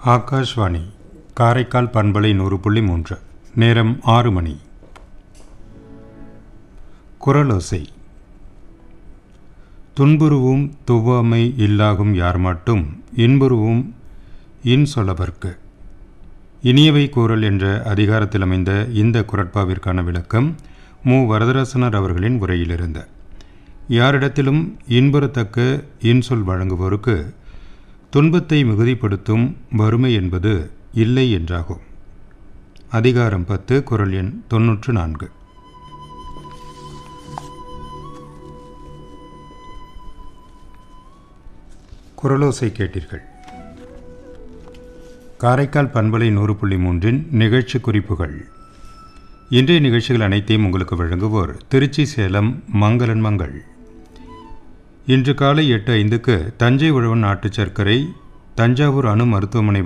ஆகாஷ்வாணி காரைக்கால் பண்பலை நூறு புள்ளி மூன்று நேரம் ஆறு மணி குரலோசை துன்புருவும் துவாமை இல்லாகும் யார் மட்டும் இன்புருவும் இன்சொலவர்க்கு இனியவை கூறல் என்ற அதிகாரத்தில் அமைந்த இந்த குரட்பாவிற்கான விளக்கம் மு வரதராசனர் அவர்களின் உரையிலிருந்த யாரிடத்திலும் இன்புறத்தக்க இன்சொல் வழங்குவோருக்கு துன்பத்தை மிகுதிப்படுத்தும் வறுமை என்பது இல்லை என்றாகும் அதிகாரம் பத்து குரல் எண் தொன்னூற்று நான்கு குரலோசை கேட்டீர்கள் காரைக்கால் பண்பலை நூறு புள்ளி மூன்றின் நிகழ்ச்சி குறிப்புகள் இன்றைய நிகழ்ச்சிகள் அனைத்தையும் உங்களுக்கு வழங்குவோர் திருச்சி சேலம் மங்களன் மங்கள் இன்று காலை எட்டு ஐந்துக்கு தஞ்சை உழவன் நாட்டு சர்க்கரை தஞ்சாவூர் அணு மருத்துவமனை